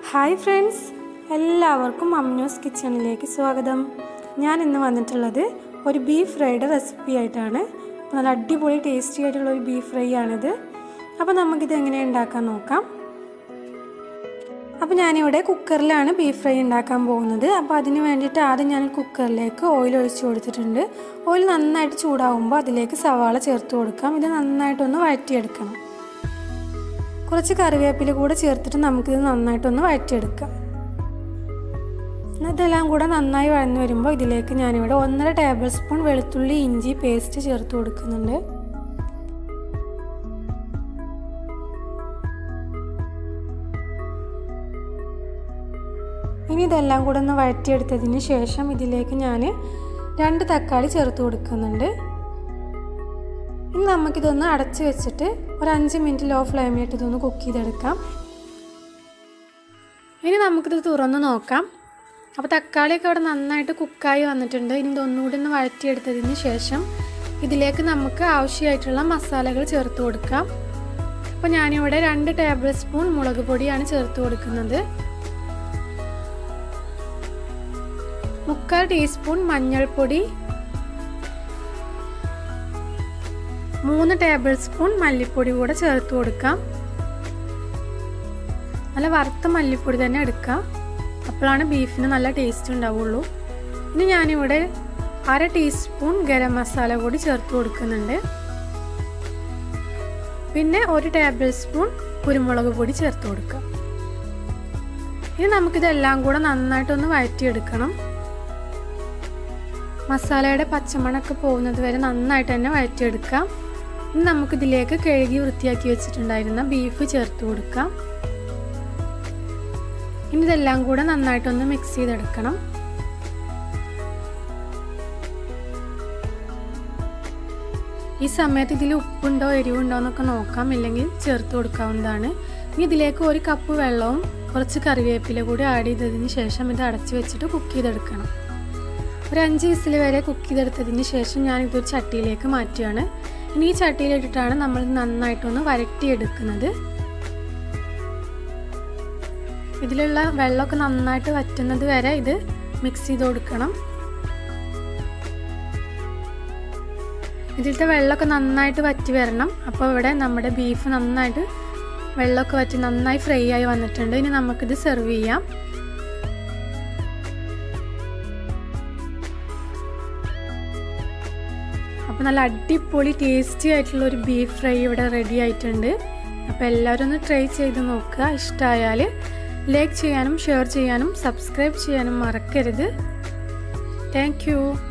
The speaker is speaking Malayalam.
ഹായ് ഫ്രണ്ട്സ് എല്ലാവർക്കും അമ്നൂസ് കിച്ചണിലേക്ക് സ്വാഗതം ഞാൻ ഇന്ന് വന്നിട്ടുള്ളത് ഒരു ബീഫ് ഫ്രൈയുടെ റെസിപ്പി ആയിട്ടാണ് അപ്പോൾ നല്ല അടിപൊളി ടേസ്റ്റി ആയിട്ടുള്ള ഒരു ബീഫ് ഫ്രൈ ആണിത് അപ്പോൾ നമുക്കിത് എങ്ങനെ ഉണ്ടാക്കാൻ നോക്കാം അപ്പോൾ ഞാനിവിടെ കുക്കറിലാണ് ബീഫ് ഫ്രൈ ഉണ്ടാക്കാൻ പോകുന്നത് അപ്പോൾ അതിന് വേണ്ടിയിട്ട് ആദ്യം ഞാൻ കുക്കറിലേക്ക് ഓയിൽ ഒഴിച്ച് കൊടുത്തിട്ടുണ്ട് ഓയിൽ നന്നായിട്ട് ചൂടാവുമ്പോൾ അതിലേക്ക് സവാള ചേർത്ത് കൊടുക്കാം ഇത് നന്നായിട്ടൊന്ന് വഴറ്റിയെടുക്കണം കുറച്ച് കറിവേപ്പില കൂടെ ചേർത്തിട്ട് നമുക്കിത് നന്നായിട്ടൊന്ന് വഴറ്റിയെടുക്കാം ഇതെല്ലാം കൂടെ നന്നായി വഴന്നു വരുമ്പോൾ ഇതിലേക്ക് ഞാനിവിടെ ഒന്നര ടേബിൾ സ്പൂൺ വെളുത്തുള്ളി ഇഞ്ചി പേസ്റ്റ് ചേർത്ത് കൊടുക്കുന്നുണ്ട് ഇനി ഇതെല്ലാം കൂടെ ഒന്ന് വഴറ്റിയെടുത്തതിന് ശേഷം ഇതിലേക്ക് ഞാൻ രണ്ട് തക്കാളി ചേർത്ത് കൊടുക്കുന്നുണ്ട് ഇനി നമുക്കിതൊന്ന് അടച്ച് വെച്ചിട്ട് ഒരു അഞ്ച് മിനിറ്റ് ലോ ഫ്ലെയിമിലിട്ട് ഇതൊന്ന് കുക്ക് ചെയ്തെടുക്കാം ഇനി നമുക്കിത് തുറന്ന് നോക്കാം അപ്പോൾ തക്കാളിയൊക്കെ അവിടെ നന്നായിട്ട് കുക്കായി വന്നിട്ടുണ്ട് ഇനി ഇതൊന്നുകൂടി ഒന്ന് വഴറ്റിയെടുത്തതിന് ശേഷം ഇതിലേക്ക് നമുക്ക് ആവശ്യമായിട്ടുള്ള മസാലകൾ ചേർത്ത് കൊടുക്കാം അപ്പോൾ ഞാനിവിടെ രണ്ട് ടേബിൾ സ്പൂൺ മുളക് പൊടിയാണ് ചേർത്ത് കൊടുക്കുന്നത് മുക്കാൽ ടീസ്പൂൺ മഞ്ഞൾപ്പൊടി മൂന്ന് ടേബിൾ സ്പൂൺ മല്ലിപ്പൊടി കൂടെ ചേർത്ത് കൊടുക്കാം നല്ല വറുത്ത മല്ലിപ്പൊടി തന്നെ എടുക്കാം അപ്പോഴാണ് ബീഫിന് നല്ല ടേസ്റ്റ് ഉണ്ടാവുള്ളൂ ഇനി ഞാനിവിടെ അര ടീസ്പൂൺ ഗരം മസാല കൂടി ചേർത്ത് കൊടുക്കുന്നുണ്ട് പിന്നെ ഒരു ടേബിൾ സ്പൂൺ കുരുമുളക് പൊടി ചേർത്ത് കൊടുക്കാം ഇനി നമുക്കിതെല്ലാം കൂടെ നന്നായിട്ടൊന്ന് വഴറ്റിയെടുക്കണം മസാലയുടെ പച്ചമണൊക്കെ പോകുന്നത് വരെ നന്നായിട്ട് തന്നെ വഴറ്റിയെടുക്കാം ഇനി നമുക്കിതിലേക്ക് കഴുകി വൃത്തിയാക്കി വെച്ചിട്ടുണ്ടായിരുന്ന ബീഫ് ചേർത്ത് കൊടുക്കാം ഇനി ഇതെല്ലാം കൂടെ നന്നായിട്ടൊന്ന് മിക്സ് ചെയ്തെടുക്കണം ഈ സമയത്ത് ഇതിൽ ഉപ്പുണ്ടോ എരിവുണ്ടോ എന്നൊക്കെ നോക്കാം ഇല്ലെങ്കിൽ ചേർത്ത് കൊടുക്കാവുന്നതാണ് ഇനി ഇതിലേക്ക് ഒരു കപ്പ് വെള്ളവും കുറച്ച് കറിവേപ്പില കൂടി ആഡ് ചെയ്തതിന് ശേഷം ഇത് അടച്ചു വെച്ചിട്ട് കുക്ക് ചെയ്തെടുക്കണം ഒരു അഞ്ച് വിസിൽ വരെ കുക്ക് ചെയ്തെടുത്തതിന് ശേഷം ഞാൻ ഇതൊരു ചട്ടിയിലേക്ക് മാറ്റുകയാണ് ഇനി ഈ ചട്ടിയിലിട്ടിട്ടാണ് നമ്മൾ നന്നായിട്ടൊന്ന് വരട്ടിയെടുക്കുന്നത് ഇതിലുള്ള വെള്ളമൊക്കെ നന്നായിട്ട് വറ്റുന്നത് വരെ ഇത് മിക്സ് ചെയ്ത് കൊടുക്കണം ഇതിലത്തെ വെള്ളമൊക്കെ നന്നായിട്ട് വറ്റി വരണം അപ്പോൾ ഇവിടെ നമ്മുടെ ബീഫ് നന്നായിട്ട് വെള്ളമൊക്കെ വറ്റി നന്നായി ഫ്രൈ ആയി വന്നിട്ടുണ്ട് ഇനി നമുക്കിത് സെർവ് ചെയ്യാം അപ്പോൾ നല്ല അടിപൊളി ടേസ്റ്റി ആയിട്ടുള്ള ഒരു ബീഫ് ഫ്രൈ ഇവിടെ റെഡി ആയിട്ടുണ്ട് അപ്പോൾ എല്ലാവരും ഒന്ന് ട്രൈ ചെയ്ത് നോക്കുക ഇഷ്ടമായാൽ ലൈക്ക് ചെയ്യാനും ഷെയർ ചെയ്യാനും സബ്സ്ക്രൈബ് ചെയ്യാനും മറക്കരുത് താങ്ക്